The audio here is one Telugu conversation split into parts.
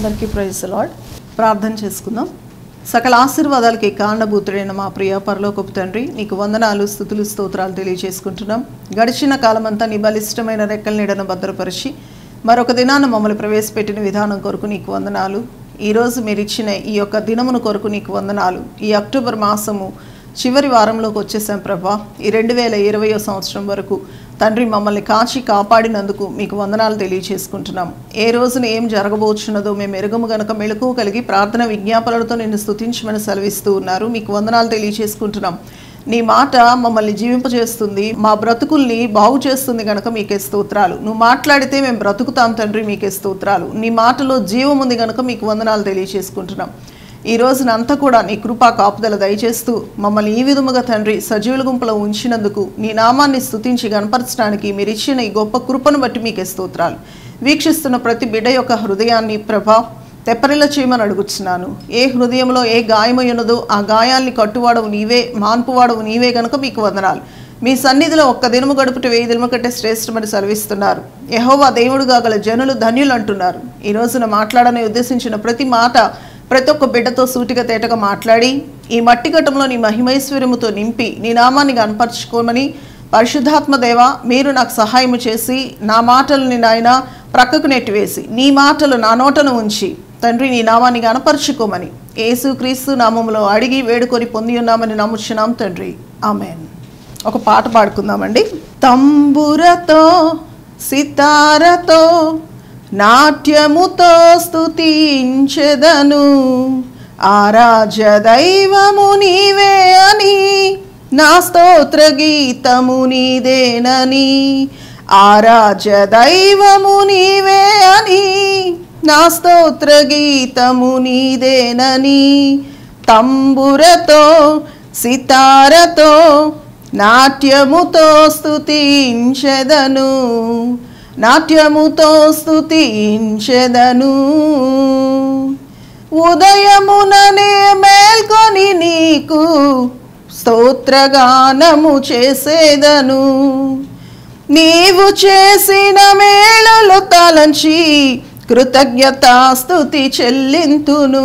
అందరికీ ప్రైజ్ లాడ్ ప్రార్థన చేసుకుందాం సకల ఆశీర్వాదాలకి కారణభూతుడైన మా ప్రియ పరలోకపు తండ్రి నీకు వందనాలు స్థుతులు స్తోత్రాలు తెలియజేసుకుంటున్నాం గడిచిన కాలమంతా నీ బలిష్టమైన రెక్కల నీడను భద్రపరిచి మరొక దినాన మమ్మల్ని ప్రవేశపెట్టిన విధానం కొరకు నీకు వందనాలు ఈరోజు మీరు ఇచ్చిన ఈ యొక్క దినమును కొరకు నీకు వందనాలు ఈ అక్టోబర్ మాసము చివరి వారంలోకి వచ్చేసాం ప్రభా ఈ రెండు వేల ఇరవయో సంవత్సరం వరకు తండ్రి మమ్మల్ని కాచి కాపాడినందుకు మీకు వందనాలు తెలియచేసుకుంటున్నాం ఏ రోజున ఏం జరగబోచున్నదో మేము ఎరుగము గనక మెళుకు కలిగి ప్రార్థన విజ్ఞాపనలతో నిన్ను స్తుతించమని సెలవిస్తూ ఉన్నారు మీకు వందనాలు తెలియచేసుకుంటున్నాం నీ మాట మమ్మల్ని జీవింపజేస్తుంది మా బ్రతుకుల్ని బాగు చేస్తుంది కనుక మీకే స్తోత్రాలు నువ్వు మాట్లాడితే మేము బ్రతుకుతాం తండ్రి మీకే స్తోత్రాలు నీ మాటలో జీవం ఉంది కనుక మీకు వందనాలు తెలియచేసుకుంటున్నాం ఈ రోజునంతా కూడా నీ కృపా కాపుదల దయచేస్తూ మమ్మల్ని ఈ విధముగా తండ్రి సజీవుల గుంపులో ఉంచినందుకు నీ నామాన్ని స్తుతించి గనపరచడానికి మీరు ఇచ్చిన ఈ గొప్ప కృపను బట్టి మీకే స్తోత్రాలు వీక్షిస్తున్న ప్రతి బిడ్డ యొక్క హృదయాన్ని ప్రభా తెప్పరిల్ల చేయమని అడుగుతున్నాను ఏ హృదయంలో ఏ గాయమై ఉన్నదో ఆ గాయాల్ని కట్టువాడవు నీవే మాన్పువాడవు నీవే గనుక మీకు వందనాలు మీ సన్నిధిలో ఒక్క దినము గడుపుట వెయ్యి దినము కంటే శ్రేష్టమని సెలవిస్తున్నారు యహోవా దేవుడుగా గల జనులు ధన్యులు అంటున్నారు ఈ రోజున మాట్లాడని ఉద్దేశించిన ప్రతి మాట ప్రతి ఒక్క బిడ్డతో సూటిగా తేటగా మాట్లాడి ఈ మట్టి ఘట్టంలో నీ మహిమైశ్వర్యముతో నింపి నీ నామాన్ని కనపరుచుకోమని పరిశుద్ధాత్మ దేవ మీరు నాకు సహాయము చేసి నా మాటలని నాయన ప్రక్కకు నెట్టివేసి నీ మాటలు నా నోటను ఉంచి తండ్రి నీ నామాన్ని కనపరుచుకోమని యేసు క్రీస్తు నామములో అడిగి వేడుకొని పొంది ఉన్నామని నమ్ముచున్నాం తండ్రి ఆమెన్ ఒక పాట పాడుకుందామండి తంబురతో సితారతో నాట్యముతో స్తుతించెదను ఆరాధ్య దైవము నీవే అని నా స్తోత్ర గీతము నీదేనని ఆరాధ్య దైవము నీవే అని నా స్తోత్ర గీతము నీదేనని తంబురతో సితారతో నాట్యముతో స్తుతించెదను నాట్యముతో స్తుతించెదను ఉదయముననే మేల్కొని నీకు స్తోత్రగానము చేసేదను నీవు చేసిన మేళలు తలంచి కృతజ్ఞతాస్తుతి చెల్లింతును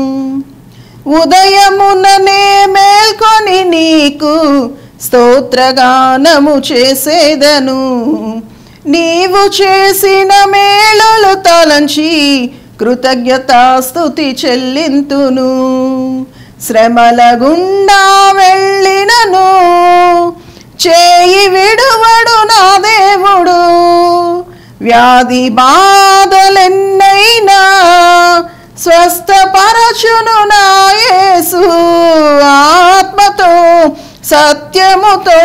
ఉదయముననే మేల్కొని నీకు స్తోత్రగానము చేసేదను నీవు చేసిన మేళలు తలంచి కృతజ్ఞతాస్తుతి చెల్లింతును శ్రమల గుండా వెళ్ళినను చేయి విడువడు నా దేవుడు వ్యాధి బాధలెన్నైనా స్వస్థపరచును నా యేసు ఆత్మతో సత్యముతో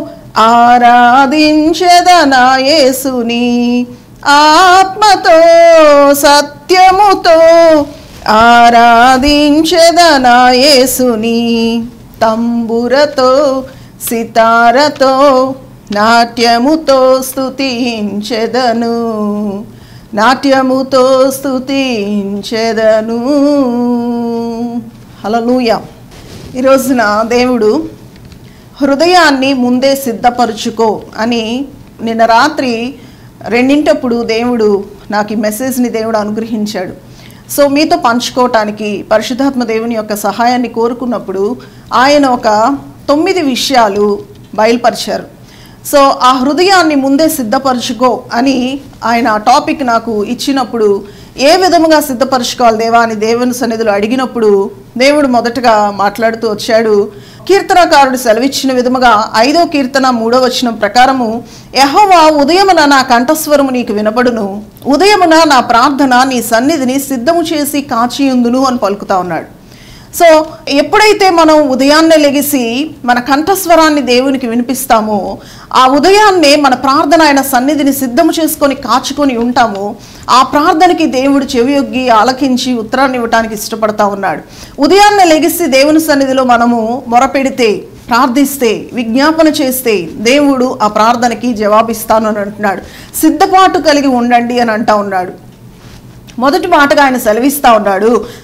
ఆరాధించదనా యేసుని ఆత్మతో సత్యముతో ఆరాధించదనా యేసుని తంబురతో సితారతో నాట్యముతో స్తుతించెదను నాట్యముతో స్తుతించెదను హలలుయ ఈ రోజున దేవుడు హృదయాన్ని ముందే సిద్ధపరుచుకో అని నిన్న రాత్రి రెండింటప్పుడు దేవుడు నాకు ఈ మెసేజ్ని దేవుడు అనుగ్రహించాడు సో మీతో పంచుకోవటానికి పరిశుద్ధాత్మ దేవుని యొక్క సహాయాన్ని కోరుకున్నప్పుడు ఆయన ఒక తొమ్మిది విషయాలు బయలుపరిచారు సో ఆ హృదయాన్ని ముందే సిద్ధపరచుకో అని ఆయన ఆ టాపిక్ నాకు ఇచ్చినప్పుడు ఏ విధముగా సిద్ధపరచుకోవాలి దేవా అని దేవుని సన్నిధిలో అడిగినప్పుడు దేవుడు మొదటగా మాట్లాడుతూ వచ్చాడు కీర్తనకారుడు సెలవిచ్చిన విధముగా ఐదో కీర్తన మూడో వచనం ప్రకారము యహోవా ఉదయమున నా కంఠస్వరము నీకు వినబడును ఉదయమున నా ప్రార్థన నీ సన్నిధిని సిద్ధము చేసి కాచియుందును అని పలుకుతా ఉన్నాడు సో ఎప్పుడైతే మనం ఉదయాన్నే లెగిసి మన కంఠస్వరాన్ని దేవునికి వినిపిస్తామో ఆ ఉదయాన్నే మన ప్రార్థన ఆయన సన్నిధిని సిద్ధము చేసుకొని కాచుకొని ఉంటామో ఆ ప్రార్థనకి దేవుడు చెవియొగ్గి ఆలకించి ఉత్తరాన్ని ఇవ్వడానికి ఇష్టపడతా ఉన్నాడు ఉదయాన్నే లెగిసి దేవుని సన్నిధిలో మనము మొరపెడితే ప్రార్థిస్తే విజ్ఞాపన చేస్తే దేవుడు ఆ ప్రార్థనకి జవాబిస్తాను అని అంటున్నాడు సిద్ధపాటు కలిగి ఉండండి అని అంటా ఉన్నాడు మొదటి మాటగా ఆయన సెలవిస్తా ఉన్నాడు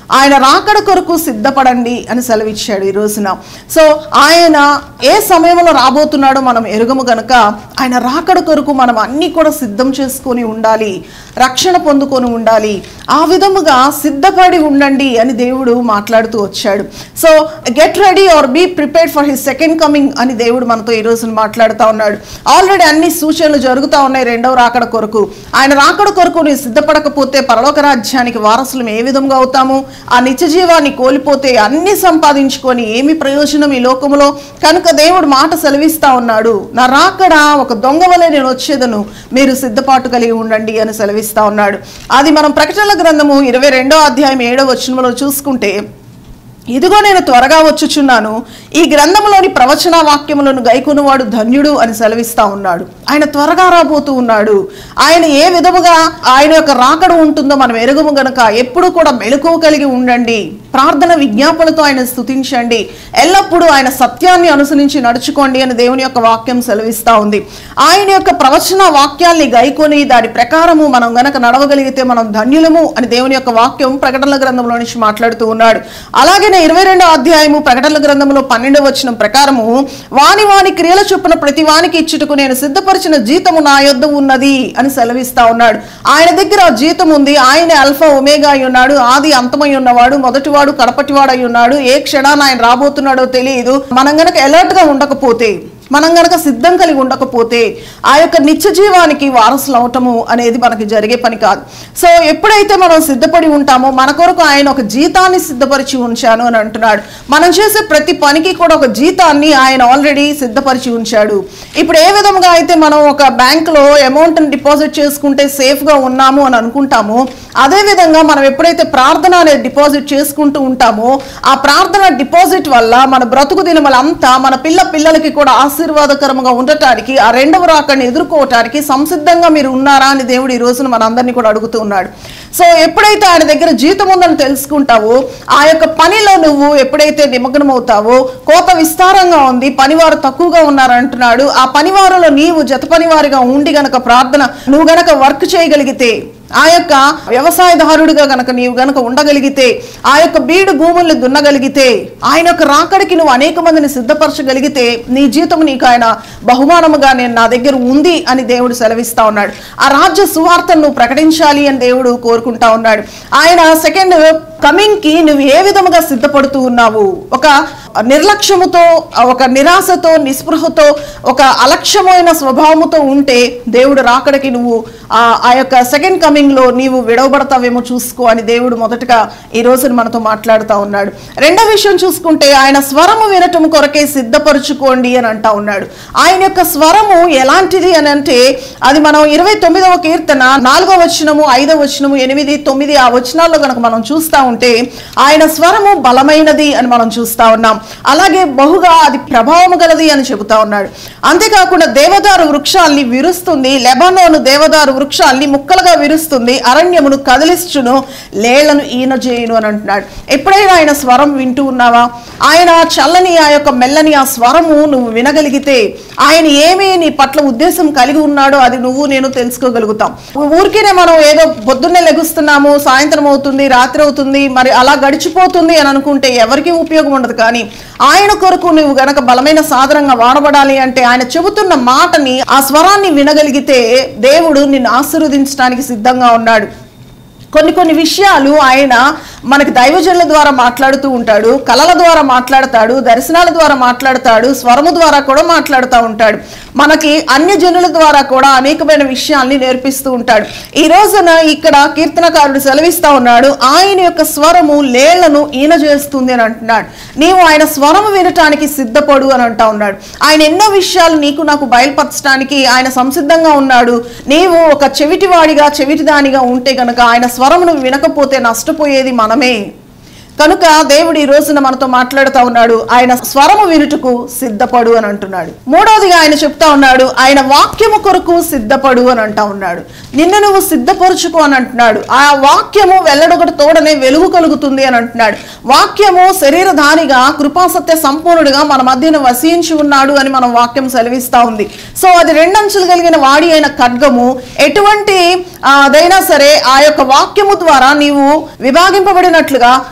ఆయన రాకడ కొరకు సిద్ధపడండి అని సెలవిచ్చాడు ఈ రోజున సో ఆయన ఏ సమయంలో రాబోతున్నాడో మనం ఎరుగము గనక ఆయన రాకడ కొరకు మనం అన్నీ కూడా సిద్ధం చేసుకొని ఉండాలి రక్షణ పొందుకొని ఉండాలి ఆ విధముగా సిద్ధపడి ఉండండి అని దేవుడు మాట్లాడుతూ వచ్చాడు so get ready or be prepared for his second coming అని దేవుడు మనతో ఈ రోజున మాట్లాడుతూ ఉన్నాడు ఆల్రెడీ అన్ని సూచనలు జరుగుతూ ఉన్నాయి రెండవ రాకడ కొరకు ఆయన రాకడ కొరకు నీవు సిద్ధపడకపోతే పరలోక రాజ్యానికి వారసులం ఏ విధంగా అవుతాము ఆ నిత్య జీవాన్ని కోల్పోతే అన్ని సంపాదించుకొని ఏమి ప్రయోజనం ఈ లోకములో కనుక దేవుడు మాట సెలవిస్తా ఉన్నాడు నా రాకడ ఒక దొంగ వలె నేను వచ్చేదను మీరు సిద్ధపాటు కలిగి ఉండండి అని సెలవిస్తా ఉన్నాడు అది మనం ప్రకటనల గ్రంథము ఇరవై రెండో అధ్యాయం ఏడో వచనంలో చూసుకుంటే ఇదిగో నేను త్వరగా వచ్చుచున్నాను ఈ గ్రంథంలోని ప్రవచన వాక్యములను గైకొనువాడు ధన్యుడు అని సెలవిస్తా ఉన్నాడు ఆయన త్వరగా రాబోతూ ఉన్నాడు ఆయన ఏ విధముగా ఆయన యొక్క రాకడ ఉంటుందో మనం ఎరుగుము గనక ఎప్పుడు కూడా మెలకువ కలిగి ఉండండి ప్రార్థన విజ్ఞాపనతో ఆయన స్తుతించండి ఎల్లప్పుడూ ఆయన సత్యాన్ని అనుసరించి నడుచుకోండి అని దేవుని యొక్క వాక్యం సెలవిస్తా ఉంది ఆయన యొక్క ప్రవచన వాక్యాల్ని గైకొని దాని ప్రకారము మనం గనక నడవగలిగితే మనం ధన్యులము అని దేవుని యొక్క వాక్యం ప్రకటనల గ్రంథంలో నుంచి మాట్లాడుతూ ఉన్నాడు అలాగే ఇరవై రెండో అధ్యాయము ప్రకటనల గ్రంథంలో పన్నెండవ వచనం ప్రకారము వాని వాని క్రియల చొప్పున ప్రతి వానికి ఇచ్చుటకు నేను సిద్ధపరిచిన జీతము నా యొద్ద ఉన్నది అని సెలవిస్తా ఉన్నాడు ఆయన దగ్గర ఆ జీతం ఉంది ఆయన అల్ఫా ఒమేగా అయి ఉన్నాడు ఆది అంతమై ఉన్నవాడు మొదటివాడు కడపటివాడు అయి ఉన్నాడు ఏ క్షణాన్ని ఆయన రాబోతున్నాడో తెలియదు మనం గనక అలర్ట్ గా ఉండకపోతే మనం గనక సిద్ధం కలిగి ఉండకపోతే ఆ యొక్క నిత్య జీవానికి వారసులు అవటము అనేది మనకి జరిగే పని కాదు సో ఎప్పుడైతే మనం సిద్ధపడి ఉంటామో మన కొరకు ఆయన ఒక జీతాన్ని సిద్ధపరిచి ఉంచాను అని అంటున్నాడు మనం చేసే ప్రతి పనికి కూడా ఒక జీతాన్ని ఆయన ఆల్రెడీ సిద్ధపరిచి ఉంచాడు ఇప్పుడు ఏ విధంగా అయితే మనం ఒక బ్యాంకులో అమౌంట్ని డిపాజిట్ చేసుకుంటే సేఫ్గా ఉన్నాము అని అనుకుంటామో అదే విధంగా మనం ఎప్పుడైతే ప్రార్థన అనేది డిపాజిట్ చేసుకుంటూ ఉంటామో ఆ ప్రార్థన డిపాజిట్ వల్ల మన బ్రతుకు దినములంతా మన పిల్ల పిల్లలకి కూడా ఆశీర్వాదకరంగా ఉండటానికి ఆ రెండవ రాకడిని ఎదుర్కోవటానికి సంసిద్ధంగా మీరు ఉన్నారా అని దేవుడు ఈ రోజున మనందరినీ కూడా అడుగుతూ ఉన్నాడు సో ఎప్పుడైతే ఆయన దగ్గర జీతం ఉందని తెలుసుకుంటావో ఆ యొక్క పనిలో నువ్వు ఎప్పుడైతే నిమగ్నమవుతావో కోత విస్తారంగా ఉంది పనివారు తక్కువగా ఉన్నారంటున్నాడు ఆ పనివారులో నీవు జత పనివారిగా ఉండి గనక ప్రార్థన నువ్వు గనక వర్క్ చేయగలిగితే ఆ యొక్క వ్యవసాయదారుడిగా గనక నీవు గనక ఉండగలిగితే ఆ యొక్క బీడు భూముల్ని దున్నగలిగితే ఆయన యొక్క రాకడికి నువ్వు అనేక మందిని సిద్ధపరచగలిగితే నీ జీతం నీకు ఆయన బహుమానముగా నేను నా దగ్గర ఉంది అని దేవుడు సెలవిస్తా ఉన్నాడు ఆ రాజ్య సువార్తను నువ్వు ప్రకటించాలి అని దేవుడు కోరుకుంటా ఉన్నాడు ఆయన సెకండ్ కమింగ్ కి నువ్వు ఏ విధముగా సిద్ధపడుతూ ఉన్నావు ఒక నిర్లక్ష్యముతో ఒక నిరాశతో నిస్పృహతో ఒక అలక్ష్యమైన స్వభావముతో ఉంటే దేవుడు రాకడికి నువ్వు ఆ ఆ యొక్క సెకండ్ కమింగ్ లో నీవు విడవబడతావేమో చూసుకో అని దేవుడు మొదటగా ఈ రోజున మనతో మాట్లాడుతూ ఉన్నాడు రెండో విషయం చూసుకుంటే ఆయన స్వరము వినటం కొరకే సిద్ధపరచుకోండి అని అంటా ఉన్నాడు ఆయన యొక్క స్వరము ఎలాంటిది అని అంటే అది మనం ఇరవై తొమ్మిదవ కీర్తన నాలుగవ వచనము ఐదవ వచనము ఎనిమిది తొమ్మిది ఆ వచనాల్లో కనుక మనం చూస్తా ఉంటే ఆయన స్వరము బలమైనది అని మనం చూస్తా ఉన్నాం అలాగే బహుగా అది ప్రభావము గలది అని చెబుతా ఉన్నాడు అంతేకాకుండా దేవదారు వృక్షాల్ని విరుస్తుంది లెబనోను దేవదారు వృక్షాల్ని ముక్కలుగా విరుస్తుంది అరణ్యమును కదిలిస్తును లేళ్లను ఈనజేయును అని అంటున్నాడు ఎప్పుడైనా ఆయన స్వరం వింటూ ఉన్నావా ఆయన చల్లని ఆ యొక్క మెల్లని ఆ స్వరము నువ్వు వినగలిగితే ఆయన ఏమీ నీ పట్ల ఉద్దేశం కలిగి ఉన్నాడో అది నువ్వు నేను తెలుసుకోగలుగుతాం ఊరికేనే మనం ఏదో పొద్దున్నే లెగుస్తున్నాము సాయంత్రం అవుతుంది రాత్రి అవుతుంది మరి అలా గడిచిపోతుంది అని అనుకుంటే ఎవరికీ ఉపయోగం ఉండదు కానీ ఆయన కొరకు నువ్వు గనక బలమైన సాధనంగా వాడబడాలి అంటే ఆయన చెబుతున్న మాటని ఆ స్వరాన్ని వినగలిగితే దేవుడు నిన్ను ఆశీర్వదించడానికి సిద్ధంగా ఉన్నాడు కొన్ని కొన్ని విషయాలు ఆయన మనకి దైవజనుల ద్వారా మాట్లాడుతూ ఉంటాడు కళల ద్వారా మాట్లాడతాడు దర్శనాల ద్వారా మాట్లాడతాడు స్వరము ద్వారా కూడా మాట్లాడుతూ ఉంటాడు మనకి అన్య జనుల ద్వారా కూడా అనేకమైన విషయాల్ని నేర్పిస్తూ ఉంటాడు ఈ రోజున ఇక్కడ కీర్తనకారుడు సెలవిస్తా ఉన్నాడు ఆయన యొక్క స్వరము లేళ్లను ఈన చేస్తుంది అని అంటున్నాడు నీవు ఆయన స్వరము వినటానికి సిద్ధపడు అని అంటా ఉన్నాడు ఆయన ఎన్నో విషయాలు నీకు నాకు బయలుపరచడానికి ఆయన సంసిద్ధంగా ఉన్నాడు నీవు ఒక చెవిటివాడిగా చెవిటిదానిగా ఉంటే కనుక ఆయన స్వరమును వినకపోతే నష్టపోయేది మనమే కనుక దేవుడు ఈ రోజున మనతో మాట్లాడుతూ ఉన్నాడు ఆయన స్వరము వినుటకు సిద్ధపడు అని అంటున్నాడు మూడవదిగా ఆయన చెప్తా ఉన్నాడు ఆయన వాక్యము కొరకు సిద్ధపడు అని అంటా ఉన్నాడు నిన్ను నువ్వు సిద్ధపరుచుకో అని అంటున్నాడు ఆ వాక్యము వెల్లడొకటి తోడనే వెలుగు కలుగుతుంది అని అంటున్నాడు వాక్యము శరీరధారిగా కృపాసత్య సంపూర్ణుడిగా మన మధ్యన వసించి ఉన్నాడు అని మనం వాక్యం సెలవిస్తా ఉంది సో అది రెండంచులు కలిగిన వాడి అయిన ఖడ్గము ఎటువంటి ఆ, అదైనా సరే ఆ యొక్క వాక్యము ద్వారా నీవు విభాగింపబడినట్లుగా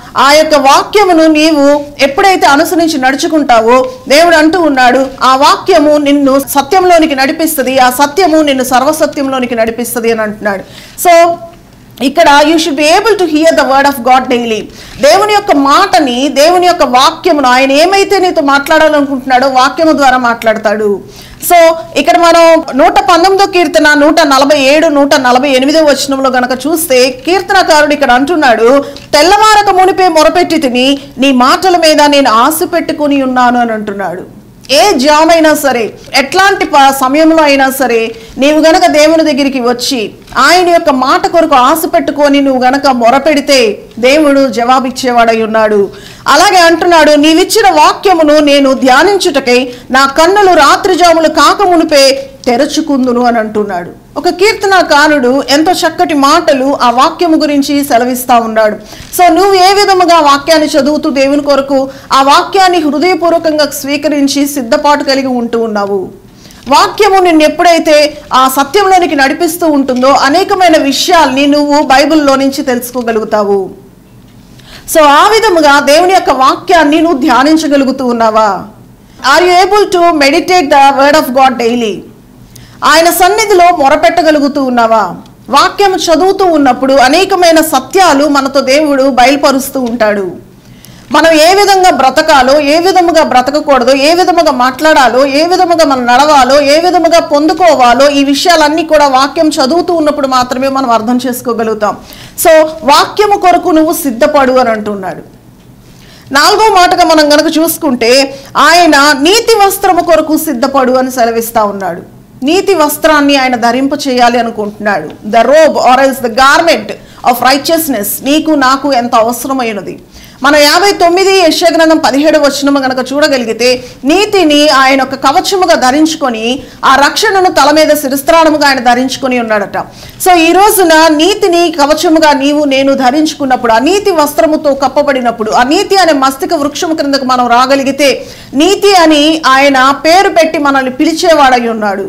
ఆ యొక్క వాక్యమును నీవు ఎప్పుడైతే అనుసరించి నడుచుకుంటావో దేవుడు అంటూ ఉన్నాడు ఆ వాక్యము నిన్ను సత్యంలోనికి నడిపిస్తుంది ఆ సత్యము నిన్ను సర్వసత్యంలోనికి నడిపిస్తుంది అని అంటున్నాడు సో ఇక్కడ you should be able to hear the word of God daily దేవుని యొక్క మాటని దేవుని యొక్క వాక్యమును ఆయన ఏమైతే నీతో మాట్లాడాలనుకుంటున్నాడో వాక్యము ద్వారా మాట్లాడతాడు సో ఇక్కడ మనం నూట పంతొమ్మిదో కీర్తన నూట నలభై ఏడు నూట నలభై ఎనిమిదో వచనంలో గనక చూస్తే కీర్తనకారుడు ఇక్కడ అంటున్నాడు తెల్లవారక మునిపే మొరపెట్టి తిని నీ మాటల మీద నేను ఆశ పెట్టుకుని ఉన్నాను అని అంటున్నాడు ఏ జామ్ అయినా సరే ఎట్లాంటి ప- సమయంలో అయినా సరే నీవు గనక దేవుని దగ్గరికి వచ్చి ఆయన యొక్క మాట కొరకు ఆశ పెట్టుకొని నువ్వు గనక మొరపెడితే దేవుడు జవాబిచ్చేవాడై ఉన్నాడు అలాగే అంటున్నాడు నీవిచ్చిన వాక్యమును నేను ధ్యానించుటకై నా కన్నులు రాత్రి జాములు కాక మునిపే తెరచుకుందును అని అంటున్నాడు ఒక కీర్తనకారుడు ఎంతో చక్కటి మాటలు ఆ వాక్యము గురించి సెలవిస్తా ఉన్నాడు సో నువ్వు ఏ విధముగా వాక్యాన్ని చదువుతూ దేవుని కొరకు ఆ వాక్యాన్ని హృదయపూర్వకంగా స్వీకరించి సిద్ధపాటు కలిగి ఉంటూ ఉన్నావు వాక్యము నిన్ను ఎప్పుడైతే ఆ సత్యంలోనికి నడిపిస్తూ ఉంటుందో అనేకమైన విషయాల్ని నువ్వు బైబిల్లో నుంచి తెలుసుకోగలుగుతావు సో ఆ విధముగా దేవుని యొక్క వాక్యాన్ని నువ్వు ధ్యానించగలుగుతూ ఉన్నావా are you able to meditate the word of God daily ఆయన సన్నిధిలో మొరపెట్టగలుగుతూ ఉన్నావా వాక్యం చదువుతూ ఉన్నప్పుడు అనేకమైన సత్యాలు మనతో దేవుడు బయలుపరుస్తూ ఉంటాడు మనం ఏ విధంగా బ్రతకాలో ఏ విధముగా బ్రతకకూడదో ఏ విధముగా మాట్లాడాలో ఏ విధముగా మనం నడవాలో ఏ విధముగా పొందుకోవాలో ఈ విషయాలన్నీ కూడా వాక్యం చదువుతూ ఉన్నప్పుడు మాత్రమే మనం అర్థం చేసుకోగలుగుతాం సో వాక్యము కొరకు నువ్వు సిద్ధపడు అని అంటున్నాడు నాలుగో మాటగా మనం గనక చూసుకుంటే ఆయన నీతి వస్త్రము కొరకు సిద్ధపడు అని సెలవిస్తా ఉన్నాడు నీతి వస్త్రాన్ని ఆయన ధరింప చేయాలి అనుకుంటున్నాడు the robe or else the garment of righteousness నీకు నాకు ఎంత అవసరమైనది మన యాభై తొమ్మిది యశగ్రంథం పదిహేడు వచనము గనక చూడగలిగితే నీతిని ఆయన ఒక కవచముగా ధరించుకొని ఆ రక్షణను తల మీద శిరస్త్రాణముగా ఆయన ధరించుకొని ఉన్నాడట సో ఈ రోజున నీతిని కవచముగా నీవు నేను ధరించుకున్నప్పుడు ఆ నీతి వస్త్రముతో కప్పబడినప్పుడు ఆ నీతి అనే మస్తిక వృక్షము క్రిందకు మనం రాగలిగితే నీతి అని ఆయన పేరు పెట్టి మనల్ని పిలిచేవాడై ఉన్నాడు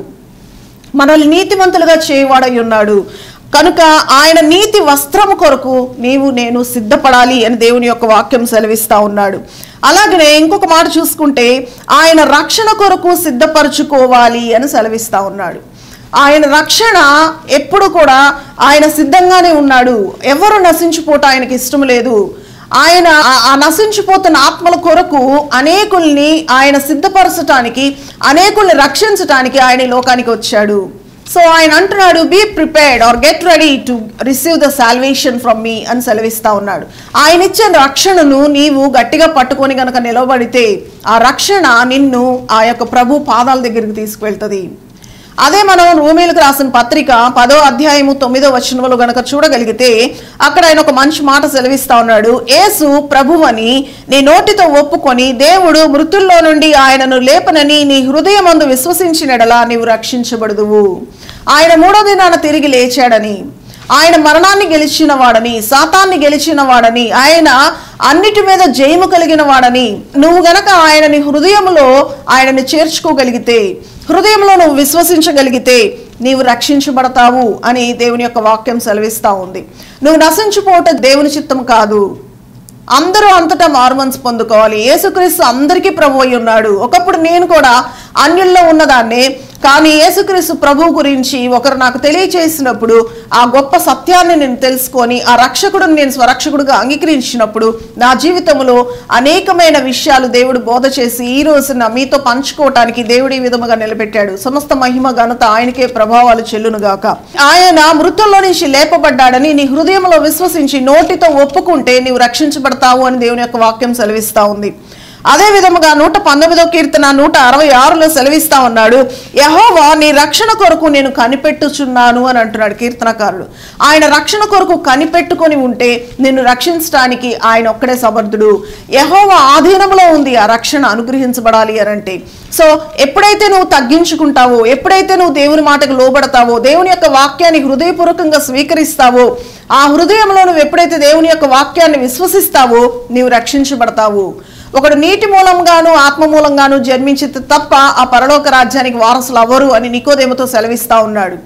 మనల్ని నీతిమంతులుగా చేయవాడై ఉన్నాడు కనుక ఆయన నీతి వస్త్రము కొరకు నీవు నేను సిద్ధపడాలి అని దేవుని యొక్క వాక్యం సెలవిస్తా ఉన్నాడు అలాగనే ఇంకొక మాట చూసుకుంటే ఆయన రక్షణ కొరకు సిద్ధపరచుకోవాలి అని సెలవిస్తా ఉన్నాడు ఆయన రక్షణ ఎప్పుడు కూడా ఆయన సిద్ధంగానే ఉన్నాడు ఎవరు నశించిపోట ఆయనకి ఇష్టం లేదు ఆయన ఆ- ఆ నశించిపోతున్న ఆత్మల కొరకు అనేకుల్ని ఆయన సిద్ధపరచటానికి అనేకుల్ని రక్షించటానికి ఆయన ఈ లోకానికి వచ్చాడు సో ఆయన అంటున్నాడు be prepared or get ready to receive the salvation from me అని సెలవిస్తా ఉన్నాడు ఆయన ఇచ్చే రక్షణను నీవు గట్టిగా పట్టుకొని గనక నిలబడితే ఆ రక్షణ నిన్ను ఆ యొక్క ప్రభు పాదాల దగ్గరికి తీసుకువెళ్తుంది అదే మనం రోమీలకు రాసిన పత్రిక పదో అధ్యాయము తొమ్మిదో వచనంలో గనక చూడగలిగితే అక్కడ ఆయన ఒక మంచి మాట సెలవిస్తా ఉన్నాడు యేసు ప్రభువని నీ నోటితో ఒప్పుకొని దేవుడు మృతుల్లో నుండి ఆయనను లేపనని నీ హృదయమందు విశ్వసించినడలా నీవు రక్షించబడుదువు ఆయన మూడో దినాన తిరిగి లేచాడని ఆయన మరణాన్ని గెలిచిన వాడని సాతాన్ని గెలిచిన వాడని ఆయన అన్నిటి మీద జయము కలిగిన వాడని నువ్వు గనక ఆయనని హృదయంలో ఆయనని చేర్చుకోగలిగితే హృదయంలో నువ్వు విశ్వసించగలిగితే నీవు రక్షించబడతావు అని దేవుని యొక్క వాక్యం సెలవిస్తా ఉంది నువ్వు నశించిపోవటం దేవుని చిత్తం కాదు అందరూ అంతటా మార్మన్స్ పొందుకోవాలి యేసుక్రీస్తు అందరికీ ప్రభు అయి ఉన్నాడు ఒకప్పుడు నేను కూడా అన్యుల్లో ఉన్నదాన్నే కానీ యేసుక్రీస్తు ప్రభు గురించి ఒకరు నాకు తెలియచేసినప్పుడు ఆ గొప్ప సత్యాన్ని నేను తెలుసుకొని ఆ రక్షకుడిని నేను స్వరక్షకుడిగా అంగీకరించినప్పుడు నా జీవితంలో అనేకమైన విషయాలు దేవుడు బోధ చేసి ఈ రోజున మీతో పంచుకోవటానికి దేవుడు ఈ విధముగా నిలబెట్టాడు సమస్త మహిమ ఘనత ఆయనకే ప్రభావాలు చెల్లునుగాక ఆయన మృతుల్లో నుంచి లేపబడ్డాడని నీ హృదయంలో విశ్వసించి నోటితో ఒప్పుకుంటే నీవు రక్షించబడతావు అని దేవుని యొక్క వాక్యం సెలవిస్తా ఉంది అదే విధముగా నూట పంతొమ్మిదో కీర్తన నూట అరవై ఆరులో సెలవిస్తా ఉన్నాడు యహోవా నీ రక్షణ కొరకు నేను కనిపెట్టుచున్నాను అని అంటున్నాడు కీర్తనకారుడు ఆయన రక్షణ కొరకు కనిపెట్టుకొని ఉంటే నిన్ను రక్షించడానికి ఆయన ఒక్కడే సమర్థుడు యహోవా ఆధీనంలో ఉంది ఆ రక్షణ అనుగ్రహించబడాలి అని అంటే సో ఎప్పుడైతే నువ్వు తగ్గించుకుంటావో ఎప్పుడైతే నువ్వు దేవుని మాటకు లోబడతావో దేవుని యొక్క వాక్యాన్ని హృదయపూర్వకంగా స్వీకరిస్తావో ఆ హృదయంలో నువ్వు ఎప్పుడైతే దేవుని యొక్క వాక్యాన్ని విశ్వసిస్తావో నీవు రక్షించబడతావు ఒకడు నీటి మూలంగాను ఆత్మ మూలంగాను జన్మించితే తప్ప ఆ పరలోక రాజ్యానికి వారసులు అవ్వరు అని నికోదేముతో సెలవిస్తా ఉన్నాడు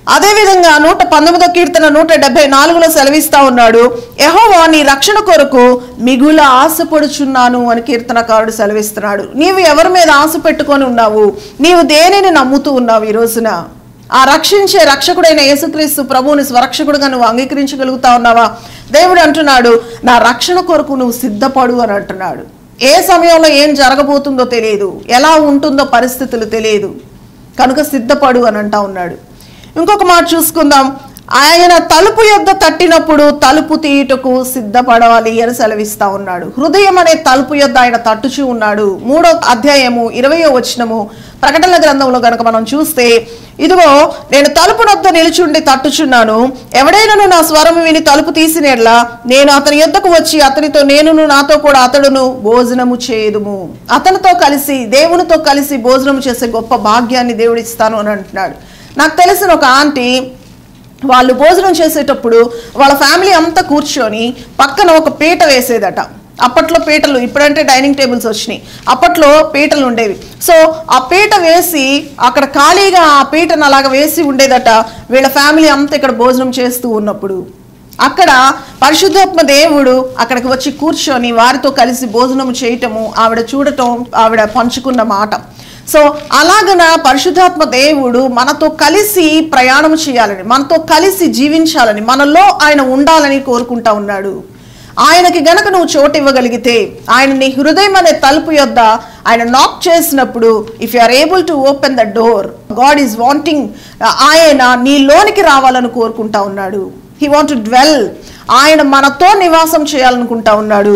అదేవిధంగా నూట పంతొమ్మిదో కీర్తన నూట డెబ్బై నాలుగులో సెలవిస్తా ఉన్నాడు యెహోవా నీ రక్షణ కొరకు మిగుల ఆశపడుచున్నాను అని కీర్తనకారుడు సెలవిస్తున్నాడు నీవు ఎవరి మీద ఆశ పెట్టుకొని ఉన్నావు నీవు దేనిని నమ్ముతూ ఉన్నావు ఈ రోజున ఆ రక్షించే రక్షకుడైన యేసుక్రీస్తు ప్రభువుని స్వరక్షకుడుగా నువ్వు అంగీకరించగలుగుతా ఉన్నావా దేవుడు అంటున్నాడు నా రక్షణ కొరకు నువ్వు సిద్ధపడు అని అంటున్నాడు ఏ సమయంలో ఏం జరగబోతుందో తెలియదు ఎలా ఉంటుందో పరిస్థితులు తెలియదు కనుక సిద్ధపడు అని అంటా ఉన్నాడు ఇంకొక మాట చూసుకుందాం ఆయన తలుపు యొద్ద తట్టినప్పుడు తలుపు తీయుటకు సిద్ధపడాలి అని సెలవిస్తా ఉన్నాడు హృదయం అనే తలుపు యొద్ద ఆయన తట్టుచూ ఉన్నాడు మూడో అధ్యాయము ఇరవయో వచనము ప్రకటన గ్రంథంలో గనక మనం చూస్తే ఇదిగో నేను తలుపు నొద్ద నిలుచుండి తట్టుచున్నాను ఎవడైనాను నా స్వరం విని తలుపు తీసినేట్లా నేను అతని యొద్దకు వచ్చి అతనితో నేనును నాతో కూడా అతడును భోజనము చేయుదుము అతనితో కలిసి దేవునితో కలిసి భోజనం చేసే గొప్ప భాగ్యాన్ని దేవుడు ఇస్తాను అని అంటున్నాడు నాకు తెలిసిన ఒక ఆంటీ వాళ్ళు భోజనం చేసేటప్పుడు వాళ్ళ ఫ్యామిలీ అంతా కూర్చొని పక్కన ఒక పీట వేసేదట అప్పట్లో పీటలు ఇప్పుడంటే డైనింగ్ టేబుల్స్ వచ్చినాయి అప్పట్లో పీటలు ఉండేవి సో ఆ పీట వేసి అక్కడ ఖాళీగా ఆ పీటను అలాగ వేసి ఉండేదట వీళ్ళ ఫ్యామిలీ అంతా ఇక్కడ భోజనం చేస్తూ ఉన్నప్పుడు అక్కడ పరిశుద్ధాత్మ దేవుడు అక్కడికి వచ్చి కూర్చొని వారితో కలిసి భోజనం చేయటము ఆవిడ చూడటం ఆవిడ పంచుకున్న మాట సో అలాగన పరిశుద్ధాత్మ దేవుడు మనతో కలిసి ప్రయాణం చేయాలని మనతో కలిసి జీవించాలని మనలో ఆయన ఉండాలని కోరుకుంటా ఉన్నాడు ఆయనకి గనక నువ్వు చోటు ఇవ్వగలిగితే ఆయన నీ హృదయం అనే తలుపు యొద్ద ఆయన నాక్ చేసినప్పుడు if you are able to open the door God is wanting ఆయన నీలోనికి రావాలని కోరుకుంటా ఉన్నాడు హీ వాంట్ టు డ్వెల్ ఆయన మనతో నివాసం చేయాలనుకుంటా ఉన్నాడు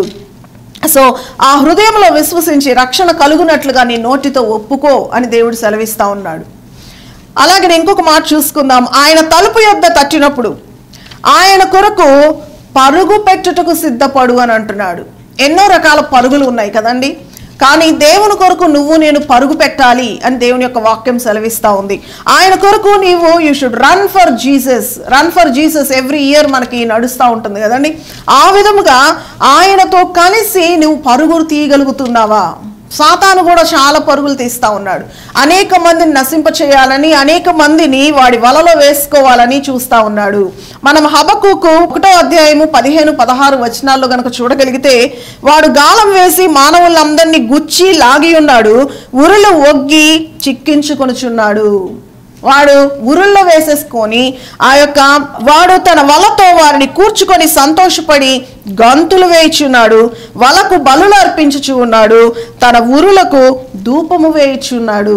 సో ఆ హృదయంలో విశ్వసించి రక్షణ కలుగునట్లుగా నీ నోటితో ఒప్పుకో అని దేవుడు సెలవిస్తా ఉన్నాడు అలాగే ఇంకొక మాట చూసుకుందాం ఆయన తలుపు యొద్ద తట్టినప్పుడు ఆయన కొరకు పరుగు పెట్టుటకు సిద్ధపడు అని అంటున్నాడు ఎన్నో రకాల పరుగులు ఉన్నాయి కదండి కానీ దేవుని కొరకు నువ్వు నేను పరుగు పెట్టాలి అని దేవుని యొక్క వాక్యం సెలవిస్తా ఉంది ఆయన కొరకు నీవు you should run for Jesus run for Jesus every year మనకి నడుస్తూ ఉంటుంది కదండి ఆ విధముగా ఆయనతో కలిసి నువ్వు పరుగులు తీయగలుగుతున్నావా సాతాను కూడా చాలా పరుగులు తీస్తా ఉన్నాడు అనేక మందిని నశింప చేయాలని అనేక మందిని వాడి వలలో వేసుకోవాలని చూస్తా ఉన్నాడు మనం హబకుకు ఒకటో అధ్యాయము పదిహేను పదహారు వచనాల్లో గనక చూడగలిగితే వాడు గాలం వేసి మానవులందరినీ గుచ్చి లాగి ఉన్నాడు ఉరులు ఒగ్గి చిక్కించుకొనుచున్నాడు వాడు ఉరుల్లో వేసేసుకొని ఆ యొక్క వాడు తన వలతో వారిని కూర్చుకొని సంతోషపడి గంతులు వేయిచున్నాడు వలకు బలులు అర్పించుచు ఉన్నాడు తన ఉరులకు ధూపము వేయిచున్నాడు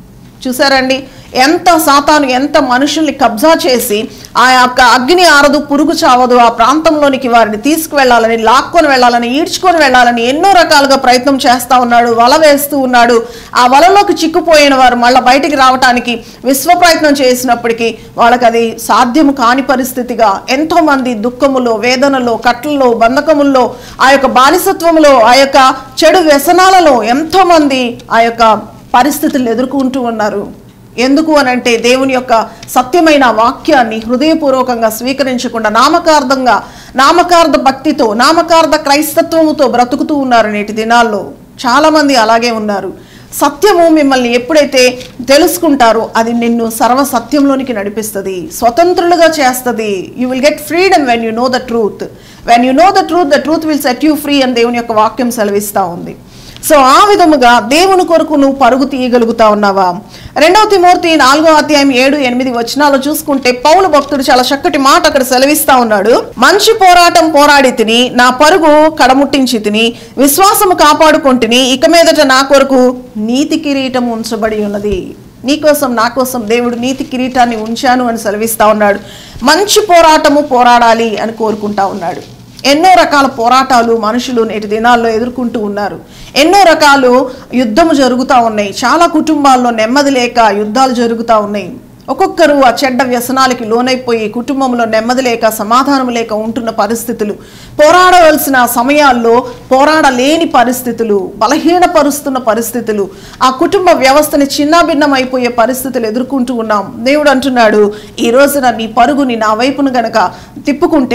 చూసారండి ఎంత సాతాను ఎంత మనుషుల్ని కబ్జా చేసి ఆ యొక్క అగ్ని ఆరదు పురుగు చావదు ఆ ప్రాంతంలోనికి వారిని తీసుకువెళ్ళాలని లాక్కొని వెళ్ళాలని ఈడ్చుకొని వెళ్ళాలని ఎన్నో రకాలుగా ప్రయత్నం చేస్తా ఉన్నాడు వల వేస్తూ ఉన్నాడు ఆ వలలోకి చిక్కుపోయిన వారు మళ్ళీ బయటికి రావటానికి విశ్వ ప్రయత్నం చేసినప్పటికీ వాళ్ళకి అది సాధ్యం కాని పరిస్థితిగా ఎంతో మంది దుఃఖములో వేదనలో కట్లలో బంధకముల్లో ఆ యొక్క బానిసత్వములో ఆ యొక్క చెడు వ్యసనాలలో ఎంతో మంది ఆ యొక్క పరిస్థితులు ఎదుర్కొంటూ ఉన్నారు ఎందుకు అనంటే దేవుని యొక్క సత్యమైన వాక్యాన్ని హృదయపూర్వకంగా స్వీకరించకుండా నామకార్థంగా నామకార్థ భక్తితో నామకార్థ క్రైస్తత్వముతో బ్రతుకుతూ ఉన్నారు నేటి దినాల్లో చాలామంది అలాగే ఉన్నారు సత్యము మిమ్మల్ని ఎప్పుడైతే తెలుసుకుంటారో అది నిన్ను సర్వ సత్యంలోనికి నడిపిస్తుంది స్వతంత్రులుగా చేస్తుంది you will get freedom when you know the truth when you know the truth the truth will set you free అని దేవుని యొక్క వాక్యం సెలవిస్తూ ఉంది సో ఆ విధముగా దేవుని కొరకు నువ్వు పరుగు తీయగలుగుతా ఉన్నావా రెండవ తిమోర్తి నాలుగో అధ్యాయం ఏడు ఎనిమిది వచనాలు చూసుకుంటే పౌలు భక్తుడు చాలా చక్కటి మాట అక్కడ సెలవిస్తా ఉన్నాడు మంచి పోరాటం పోరాడి తిని నా పరుగు కడముట్టించి తిని విశ్వాసము కాపాడుకుంటుని ఇక మీదట నా కొరకు నీతి కిరీటం ఉంచబడి ఉన్నది నీకోసం నా కోసం దేవుడు నీతి కిరీటాన్ని ఉంచాను అని సెలవిస్తా ఉన్నాడు మంచి పోరాటము పోరాడాలి అని కోరుకుంటా ఉన్నాడు ఎన్నో రకాల పోరాటాలు మనుషులు నేటి దినాల్లో ఎదుర్కొంటూ ఉన్నారు ఎన్నో రకాలు యుద్ధము జరుగుతూ ఉన్నాయి చాలా కుటుంబాల్లో నెమ్మది లేక యుద్ధాలు జరుగుతూ ఉన్నాయి ఒక్కొక్కరు ఆ చెడ్డ వ్యసనాలకి లోనైపోయి కుటుంబంలో నెమ్మది లేక సమాధానం లేక ఉంటున్న పరిస్థితులు పోరాడవలసిన సమయాల్లో పోరాడలేని పరిస్థితులు బలహీనపరుస్తున్న పరిస్థితులు ఆ కుటుంబ వ్యవస్థని చిన్నాభిన్నం అయిపోయే పరిస్థితులు ఎదుర్కొంటూ ఉన్నాం దేవుడు అంటున్నాడు ఈ రోజున నీ పరుగుని నా వైపును గనక తిప్పుకుంటే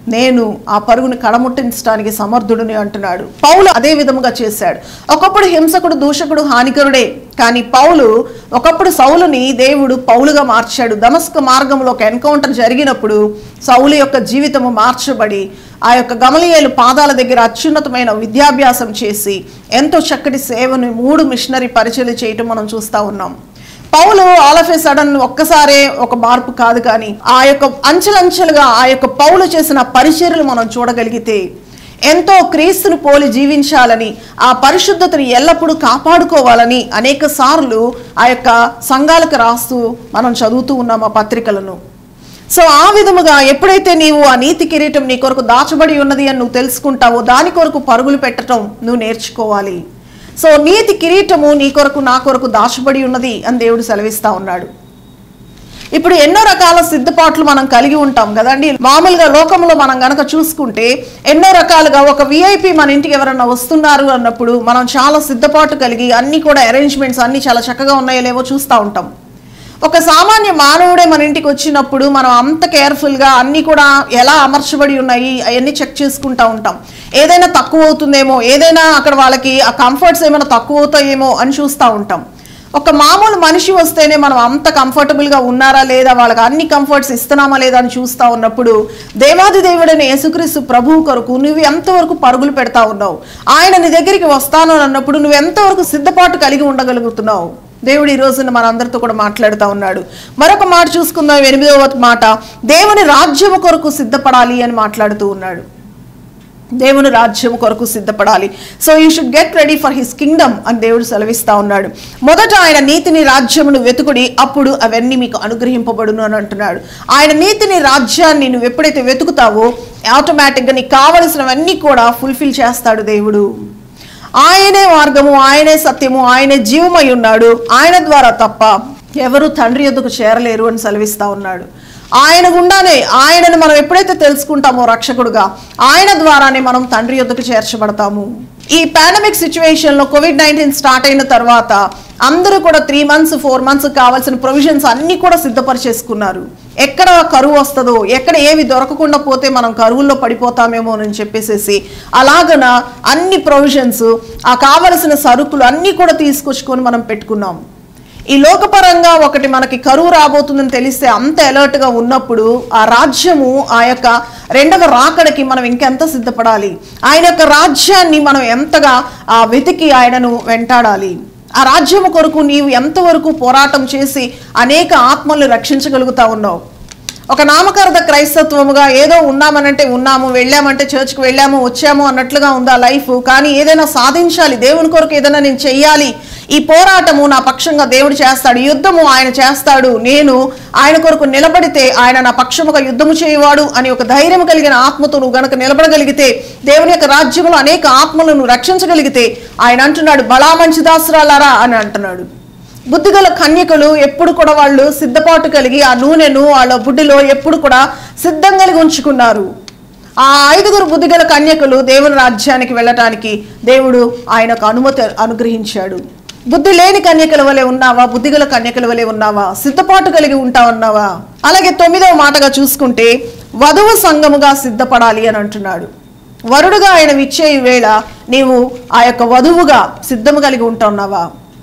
నేను ఆ పరుగుని కడముట్టించడానికి సమర్థుడిని అంటున్నాడు పౌలు అదే విధముగా చేశాడు ఒకప్పుడు హింసకుడు దూషకుడు హానికరుడే కానీ పౌలు ఒకప్పుడు సౌలుని దేవుడు పౌలుగా మార్చాడు దమస్క మార్గంలో ఒక ఎన్కౌంటర్ జరిగినప్పుడు సౌలు యొక్క జీవితము మార్చబడి ఆ యొక్క గమలియేలు పాదాల దగ్గర అత్యున్నతమైన విద్యాభ్యాసం చేసి ఎంతో చక్కటి సేవను మూడు మిషనరీ పరిచయలు చేయటం మనం చూస్తూ ఉన్నాం Paul all of a sudden ఒక్కసారే ఒక మార్పు కాదు కానీ ఆ యొక్క అంచెలంచెలుగా ఆ యొక్క పౌలు చేసిన పరిచర్యలు మనం చూడగలిగితే ఎంతో క్రీస్తును పోలి జీవించాలని ఆ పరిశుద్ధతను ఎల్లప్పుడూ కాపాడుకోవాలని అనేక సార్లు ఆ యొక్క సంఘాలకు రాస్తూ మనం చదువుతూ ఉన్నాం ఆ పత్రికలను సో ఆ విధముగా ఎప్పుడైతే నీవు ఆ నీతి కిరీటం నీ కొరకు దాచబడి ఉన్నది అని నువ్వు తెలుసుకుంటావో దాని కొరకు పరుగులు పెట్టడం నువ్వు నేర్చుకోవాలి సో నీతి కిరీటము నీ కొరకు నా కొరకు దాచబడి ఉన్నది అని దేవుడు సెలవిస్తా ఉన్నాడు ఇప్పుడు ఎన్నో రకాల సిద్ధపాట్లు మనం కలిగి ఉంటాం కదండి మామూలుగా లోకంలో మనం గనక చూసుకుంటే ఎన్నో రకాలుగా ఒక విఐపి మన ఇంటికి ఎవరన్నా వస్తున్నారు అన్నప్పుడు మనం చాలా సిద్ధపాటు కలిగి అన్ని కూడా అరేంజ్మెంట్స్ అన్ని చాలా చక్కగా ఉన్నాయో లేవో చూస్తూ ఉంటాం ఒక సామాన్య మానవుడే మన ఇంటికి వచ్చినప్పుడు మనం అంత కేర్ఫుల్గా అన్నీ కూడా ఎలా అమర్చబడి ఉన్నాయి అవన్నీ చెక్ చేసుకుంటూ ఉంటాం ఏదైనా తక్కువ అవుతుందేమో ఏదైనా అక్కడ వాళ్ళకి ఆ కంఫర్ట్స్ ఏమైనా తక్కువ అవుతాయేమో అని చూస్తూ ఉంటాం ఒక మామూలు మనిషి వస్తేనే మనం అంత కంఫర్టబుల్గా ఉన్నారా లేదా వాళ్ళకి అన్ని కంఫర్ట్స్ ఇస్తున్నామా లేదా అని చూస్తూ ఉన్నప్పుడు దేవాది దేవుడైన యేసుక్రీస్తు ప్రభువు కొరకు నువ్వు ఎంతవరకు పరుగులు పెడతా ఉన్నావు ఆయన నీ దగ్గరికి వస్తాను అని అన్నప్పుడు నువ్వు ఎంతవరకు సిద్ధపాటు కలిగి ఉండగలుగుతున్నావు దేవుడు ఈ రోజున మనందరితో కూడా మాట్లాడుతూ ఉన్నాడు మరొక మాట చూసుకుందాం ఎనిమిదవ మాట దేవుని రాజ్యము కొరకు సిద్ధపడాలి అని మాట్లాడుతూ ఉన్నాడు దేవుని రాజ్యము కొరకు సిద్ధపడాలి so you should get ready for his kingdom అని దేవుడు సెలవిస్తా ఉన్నాడు మొదట ఆయన నీతిని రాజ్యమును వెతుకుడి అప్పుడు అవన్నీ మీకు అనుగ్రహింపబడును అని అంటున్నాడు ఆయన నీతిని రాజ్యాన్ని నువ్వు ఎప్పుడైతే వెతుకుతావో ఆటోమేటిక్గా నీకు కావలసినవన్నీ కూడా ఫుల్ఫిల్ చేస్తాడు దేవుడు ఆయనే మార్గము ఆయనే సత్యము ఆయనే జీవమై ఉన్నాడు ఆయన ద్వారా తప్ప ఎవరు తండ్రి ఎద్దుకు చేరలేరు అని సెలవిస్తా ఉన్నాడు ఆయన గుండానే ఆయనను మనం ఎప్పుడైతే తెలుసుకుంటామో రక్షకుడుగా ఆయన ద్వారానే మనం తండ్రి యొద్దకు చేర్చబడతాము ఈ పాండమిక్ సిచ్యువేషన్లో కోవిడ్ నైన్టీన్ స్టార్ట్ అయిన తర్వాత అందరూ కూడా త్రీ మంత్స్ ఫోర్ మంత్స్ కావాల్సిన ప్రొవిజన్స్ అన్నీ కూడా సిద్ధపరిచేసుకున్నారు ఎక్కడ కరువు వస్తుందో ఎక్కడ ఏవి దొరకకుండా పోతే మనం కరువుల్లో పడిపోతామేమో అని చెప్పేసేసి అలాగన అన్ని ప్రొవిజన్స్ ఆ కావలసిన సరుకులు అన్నీ కూడా తీసుకొచ్చుకొని మనం పెట్టుకున్నాం ఈ లోకపరంగా ఒకటి మనకి కరువు రాబోతుందని తెలిస్తే అంత అలర్ట్గా ఉన్నప్పుడు ఆ రాజ్యము ఆ యొక్క రెండవ రాకడకి మనం ఇంకెంత సిద్ధపడాలి ఆయన యొక్క రాజ్యాన్ని మనం ఎంతగా ఆ వెతికి ఆయనను వెంటాడాలి ఆ రాజ్యము కొరకు నీవు ఎంతవరకు పోరాటం చేసి అనేక ఆత్మల్ని రక్షించగలుగుతా ఉన్నావు ఒక నామకార్థ క్రైస్తత్వముగా ఏదో ఉన్నామనంటే ఉన్నాము వెళ్ళామంటే చర్చ్కి వెళ్ళాము వచ్చాము అన్నట్లుగా ఉందా లైఫ్ కానీ ఏదైనా సాధించాలి దేవుని కొరకు ఏదైనా నేను చెయ్యాలి ఈ పోరాటము నా పక్షంగా దేవుడు చేస్తాడు యుద్ధము ఆయన చేస్తాడు నేను ఆయన కొరకు నిలబడితే ఆయన నా పక్షముగా యుద్ధము చేయవాడు అని ఒక ధైర్యం కలిగిన ఆత్మతో నువ్వు గనక నిలబడగలిగితే దేవుని యొక్క రాజ్యంలో అనేక ఆత్మలను రక్షించగలిగితే ఆయన అంటున్నాడు బలా మంచి దాసురాలారా అని అంటున్నాడు బుద్ధిగల కన్యకలు ఎప్పుడు కూడా వాళ్ళు సిద్ధపాటు కలిగి ఆ నూనెను వాళ్ళ బుడ్డిలో ఎప్పుడు కూడా సిద్ధం కలిగి ఉంచుకున్నారు ఆ ఐదుగురు బుద్ధిగల కన్యకలు దేవుని రాజ్యానికి వెళ్ళటానికి దేవుడు ఆయనకు అనుమతి అనుగ్రహించాడు బుద్ధి లేని కన్యకల వలె ఉన్నావా బుద్ధిగల కన్యకల వలె ఉన్నావా సిద్ధపాటు కలిగి ఉంటా ఉన్నావా అలాగే తొమ్మిదవ మాటగా చూసుకుంటే వధువు సంఘముగా సిద్ధపడాలి అని అంటున్నాడు వరుడుగా ఆయన విచ్చే ఈ వేళ నీవు ఆ యొక్క వధువుగా సిద్ధము కలిగి ఉంటా ఉన్నావా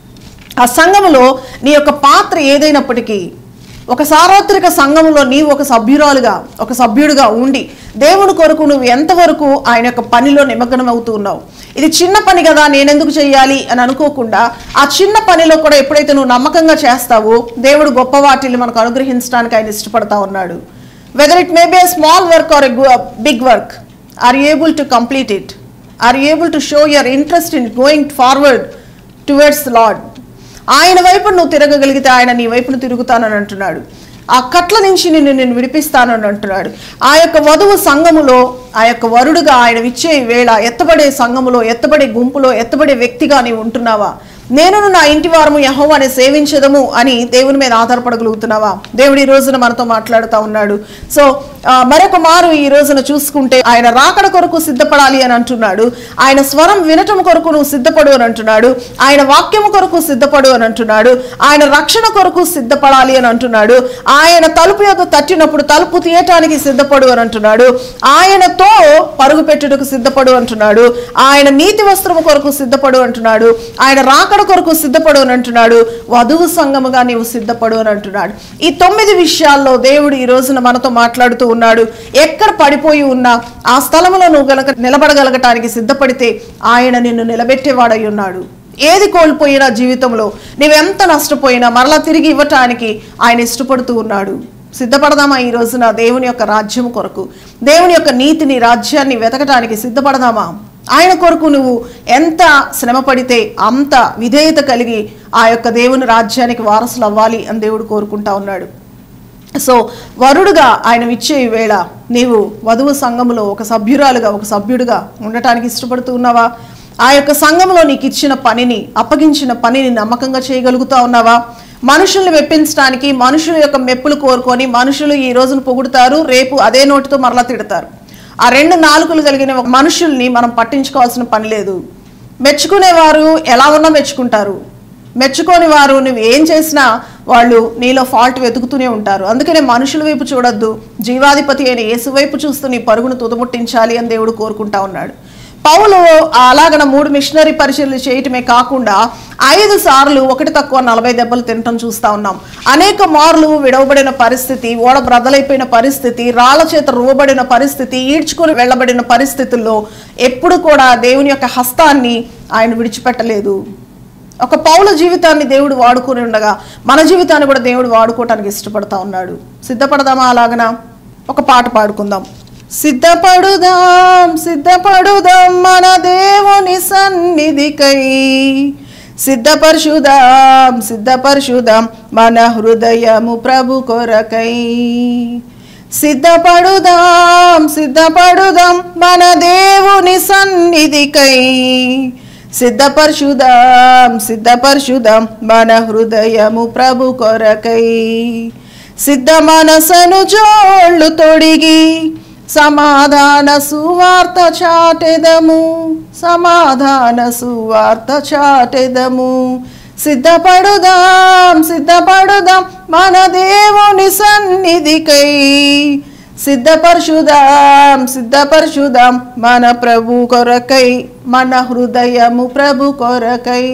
ఆ సంఘములో నీ యొక్క పాత్ర ఏదైనప్పటికీ ఒక సార్వత్రిక సంఘములో నీవు ఒక సభ్యురాలుగా ఒక సభ్యుడిగా ఉండి దేవుని కొరకు నువ్వు ఎంతవరకు ఆయన యొక్క పనిలో నిమగ్నం అవుతూ ఉన్నావు ఇది చిన్న పని కదా నేనెందుకు చేయాలి అని అనుకోకుండా ఆ చిన్న పనిలో కూడా ఎప్పుడైతే నువ్వు నమ్మకంగా చేస్తావో దేవుడు గొప్ప వాటిని మనకు అనుగ్రహించడానికి ఆయన ఇష్టపడతా ఉన్నాడు whether it may be a small work or a big work or able to complete it or able to show your interest in going forward towards Lord ఆయన వైపు నువ్వు తిరగగలిగితే ఆయన నీ వైపును తిరుగుతానని అంటున్నాడు ఆ కట్ల నుంచి నిన్ను నేను విడిపిస్తానని అంటున్నాడు ఆ యొక్క వధువు సంఘములో ఆ యొక్క వరుడుగా ఆయన ఇచ్చే వేళ ఎత్తబడే సంఘములో ఎత్తబడే గుంపులో ఎత్తబడే వ్యక్తిగా నీవు ఉంటున్నావా నేను నా ఇంటి వారము యహోవాని సేవించదము అని దేవుని మీద ఆధారపడగలుగుతున్నావా దేవుడు ఈ రోజున మనతో మాట్లాడుతూ ఉన్నాడు సో ఆ, మరొక మారు ఈ రోజున చూసుకుంటే ఆయన రాకడ కొరకు సిద్ధపడాలి అని అంటున్నాడు ఆయన స్వరం వినటం కొరకు నువ్వు సిద్ధపడు అని అంటున్నాడు ఆయన వాక్యము కొరకు సిద్ధపడు అని అంటున్నాడు ఆయన రక్షణ కొరకు సిద్ధపడాలి అని అంటున్నాడు ఆయన తలుపు యొక్క తట్టినప్పుడు తలుపు తీయటానికి సిద్ధపడు అని అంటున్నాడు ఆయనతో పరుగు పెట్టుటకు సిద్ధపడు అంటున్నాడు ఆయన నీతి వస్త్రము కొరకు సిద్ధపడు అంటున్నాడు ఆయన రాకడ కొరకు సిద్ధపడు అని అంటున్నాడు వధువు సంగముగా నీవు సిద్ధపడు అని అంటున్నాడు ఈ తొమ్మిది విషయాల్లో దేవుడు ఈ రోజున మనతో మాట్లాడుతూ ఉన్నాడు ఎక్కడ పడిపోయి ఉన్నా ఆ స్థలంలో నువ్వు గనక నిలబడగలగటానికి సిద్ధపడితే ఆయన నిన్ను నిలబెట్టేవాడై ఉన్నాడు ఏది కోల్పోయినా జీవితంలో నీవెంత నష్టపోయినా మరలా తిరిగి ఇవ్వటానికి ఆయన ఇష్టపడుతూ ఉన్నాడు సిద్ధపడదామా ఈ రోజున దేవుని యొక్క రాజ్యం కొరకు దేవుని యొక్క నీతిని రాజ్యాన్ని వెతకటానికి సిద్ధపడదామా ఆయన కొరకు నువ్వు ఎంత శ్రమ పడితే అంత విధేయత కలిగి ఆ యొక్క దేవుని రాజ్యానికి వారసులు అవ్వాలి అని దేవుడు కోరుకుంటా ఉన్నాడు సో వరుడుగా ఆయన ఇచ్చే ఈ వేళ నీవు వధువు సంఘములో ఒక సభ్యురాలుగా ఒక సభ్యుడిగా ఉండటానికి ఇష్టపడుతూ ఉన్నావా ఆ యొక్క సంఘంలో నీకు ఇచ్చిన పనిని అప్పగించిన పనిని నమ్మకంగా చేయగలుగుతా ఉన్నావా మనుషుల్ని మెప్పించడానికి మనుషుల యొక్క మెప్పులు కోరుకొని మనుషులు ఈ రోజున పొగుడుతారు రేపు అదే నోటితో మరలా తిడతారు ఆ రెండు నాలుకలు కలిగిన ఒక మనుషుల్ని మనం పట్టించుకోవాల్సిన పని లేదు మెచ్చుకునేవారు ఎలా ఉన్నా మెచ్చుకుంటారు మెచ్చుకోని వారు నువ్వు ఏం చేసినా వాళ్ళు నీలో ఫాల్ట్ వెతుకుతూనే ఉంటారు అందుకనే మనుషుల వైపు చూడొద్దు జీవాధిపతి అయిన యేసు వైపు చూస్తూ నీ పరుగును తుదముట్టించాలి అని దేవుడు కోరుకుంటా ఉన్నాడు పౌలు అలాగన మూడు మిషనరీ పరిచయలు చేయటమే కాకుండా ఐదు సార్లు ఒకటి తక్కువ నలభై దెబ్బలు తినటం చూస్తా ఉన్నాం అనేక మార్లు విడవబడిన పరిస్థితి ఓడ బ్రదలైపోయిన పరిస్థితి రాళ్ల చేత రువ్వబడిన పరిస్థితి ఈడ్చుకొని వెళ్ళబడిన పరిస్థితుల్లో ఎప్పుడు కూడా దేవుని యొక్క హస్తాన్ని ఆయన విడిచిపెట్టలేదు ఒక పౌల జీవితాన్ని దేవుడు వాడుకొని ఉండగా మన జీవితాన్ని కూడా దేవుడు వాడుకోవటానికి ఇష్టపడతా ఉన్నాడు సిద్ధపడదామా అలాగనా ఒక పాట పాడుకుందాం సిద్ధపడుదాం సిద్ధపడుదాం మన దేవుని సన్నిధికై సిద్ధపరచుదాం సిద్ధపరచుదాం మన హృదయము ప్రభు కొరకై సిద్ధపడుదాం సిద్ధపడుదాం మన దేవుని సన్నిధికై సిద్ధపరచుదాం సిద్ధపరచుదాం మన హృదయము ప్రభు కొరకై సిద్ధ మనసను జోళ్ళు తొడిగి సమాధాన సువార్త చాటెదము సమాధాన సువార్త చాటెదము సిద్ధపడుదాం సిద్ధపడుదాం మన దేవుని సన్నిధికై సిద్ధపరచుదాం సిద్ధపరచుదాం మన ప్రభు కొరకై మన హృదయము ప్రభు కొరకై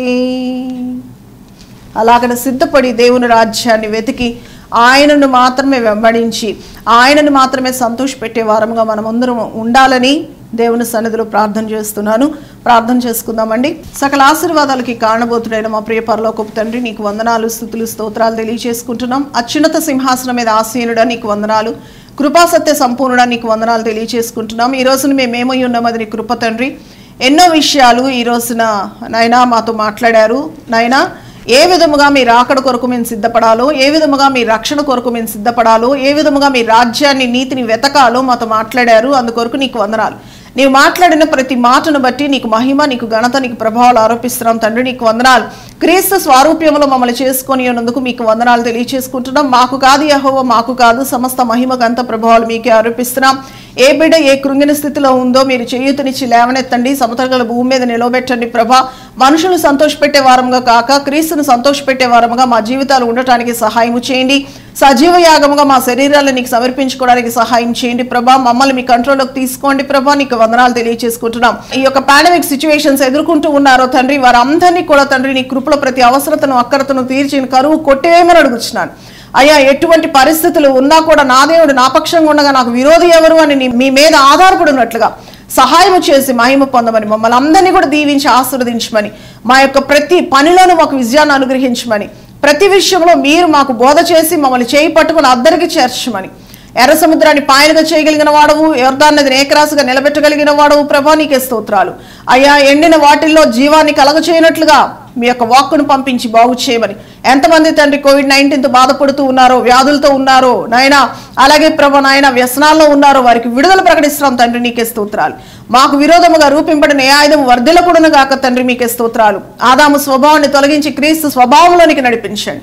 అలాగన సిద్ధపడి దేవుని రాజ్యాన్ని వెతికి ఆయనను మాత్రమే వెంబడించి ఆయనను మాత్రమే సంతోషపెట్టే వారముగా మనమందరం ఉండాలని దేవుని సన్నిధిలో ప్రార్థన చేస్తున్నాను ప్రార్థన చేసుకుందామండి సకల ఆశీర్వాదాలకి కారణబోతుడైన మా ప్రియ పరలోకపు తండ్రి నీకు వందనాలు స్థుతులు స్తోత్రాలు తెలియజేసుకుంటున్నాం అత్యున్నత సింహాసనం మీద ఆసీనుడా నీకు వందనాలు కృపాసత్య సంపూర్ణుడా నీకు వందనాలు తెలియజేసుకుంటున్నాం ఈ రోజున మేమేమై ఉన్నాం అది నీ కృప తండ్రి ఎన్నో విషయాలు ఈ రోజున నాయనా మాతో మాట్లాడారు నాయనా ఏ విధముగా మీ రాకడ కొరకు మేము సిద్ధపడాలో ఏ విధముగా మీ రక్షణ కొరకు మేము సిద్ధపడాలో ఏ విధముగా మీ రాజ్యాన్ని నీతిని వెతకాలో మాతో మాట్లాడారు అందుకొరకు నీకు వందనాలు నీవు మాట్లాడిన ప్రతి మాటను బట్టి నీకు మహిమ నీకు ఘనత నీకు ప్రభావాలు ఆరోపిస్తున్నాం తండ్రి నీకు వందనాలు క్రీస్తు స్వారూప్యంలో మమ్మల్ని చేసుకొని ఉన్నందుకు మీకు వందనాలు తెలియచేసుకుంటున్నాం మాకు కాదు యహోవ మాకు కాదు సమస్త మహిమ గంత ప్రభావాలు మీకే ఆరోపిస్తున్నాం ఏ బిడ్డ ఏ కృంగిన స్థితిలో ఉందో మీరు చేయూతనిచ్చి లేవనెత్తండి సమతగల భూమి మీద నిలవబెట్టండి ప్రభా మనుషులు సంతోషపెట్టే వారముగా కాక క్రీస్తును సంతోషపెట్టే వారముగా మా జీవితాలు ఉండటానికి సహాయం చేయండి సజీవ యాగముగా మా శరీరాలను నీకు సమర్పించుకోవడానికి సహాయం చేయండి ప్రభా మమ్మల్ని మీ కంట్రోల్లోకి తీసుకోండి ప్రభా నీకు వందనాలు తెలియజేసుకుంటున్నాం ఈ యొక్క పాండమిక్ సిచ్యువేషన్స్ ఎదుర్కొంటూ ఉన్నారో తండ్రి వారందరినీ కూడా తండ్రి నీ కృపలో ప్రతి అవసరతను అక్కరతను తీర్చిన కరువు కొట్టేయమని అడుగుచున్నాను అయ్యా ఎటువంటి పరిస్థితులు ఉన్నా కూడా నా దేవుడు నా పక్షంగా ఉండగా నాకు విరోధి ఎవరు అని నీ- మీ మీద ఆధారపడి ఉన్నట్లుగా సహాయం చేసి మహిమ పొందమని మమ్మల్ని అందరినీ కూడా దీవించి ఆశీర్వదించమని మా యొక్క ప్రతి పనిలోనూ మాకు విజయాన్ని అనుగ్రహించమని ప్రతి విషయంలో మీరు మాకు బోధ చేసి మమ్మల్ని చేయి పట్టుకుని అద్దరికి చేర్చమని ఎర్ర సముద్రాన్ని పాయలుగా చేయగలిగిన వాడవు ఎర్దాన్నది ఏకరాశిగా నిలబెట్టగలిగిన వాడవు ప్రభా నీకే స్తోత్రాలు అయ్యా ఎండిన వాటిల్లో జీవాన్ని కలగచేయనట్లుగా మీ యొక్క వాక్కును పంపించి బాగు చేయమని ఎంతమంది తండ్రి కోవిడ్ నైన్టీన్తో బాధపడుతూ ఉన్నారో వ్యాధులతో ఉన్నారో నాయనా అలాగే ప్రభా నాయన వ్యసనాల్లో ఉన్నారో వారికి విడుదల ప్రకటిస్తున్నాం తండ్రి నీకే స్తోత్రాలు మాకు విరోధముగా రూపింపడిన ఏ ఆయుధం వర్ధిల్లకూడను గాక తండ్రి మీకే స్తోత్రాలు ఆదాము స్వభావాన్ని తొలగించి క్రీస్తు స్వభావంలోనికి నడిపించండి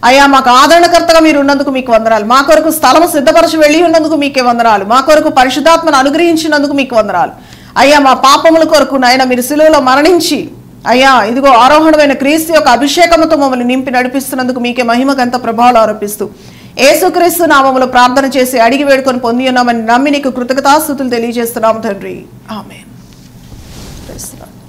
అయ్యా మాకు ఆదరణకర్తగా మీరు ఉన్నందుకు మీకు వందనాలు మా కొరకు స్థలము సిద్ధపరచి వెళ్ళి ఉన్నందుకు మీకే వందనాలు మా కొరకు పరిశుద్ధాత్మను అనుగ్రహించినందుకు మీకు వందనాలు అయ్యా మా పాపముల కొరకు నాయన మీరు సిలువలో మరణించి అయ్యా ఇదిగో ఆరోహణమైన క్రీస్తు యొక్క అభిషేకముతో మమ్మల్ని నింపి నడిపిస్తున్నందుకు మీకే మహిమగంత ప్రభావాలు ఆరోపిస్తూ ఏసుక్రీస్తు నామములో ప్రార్థన చేసి అడిగి వేడుకొని పొంది ఉన్నామని నమ్మి నీకు కృతజ్ఞతాస్థుతులు తెలియజేస్తున్నాం తండ్రి ఆమె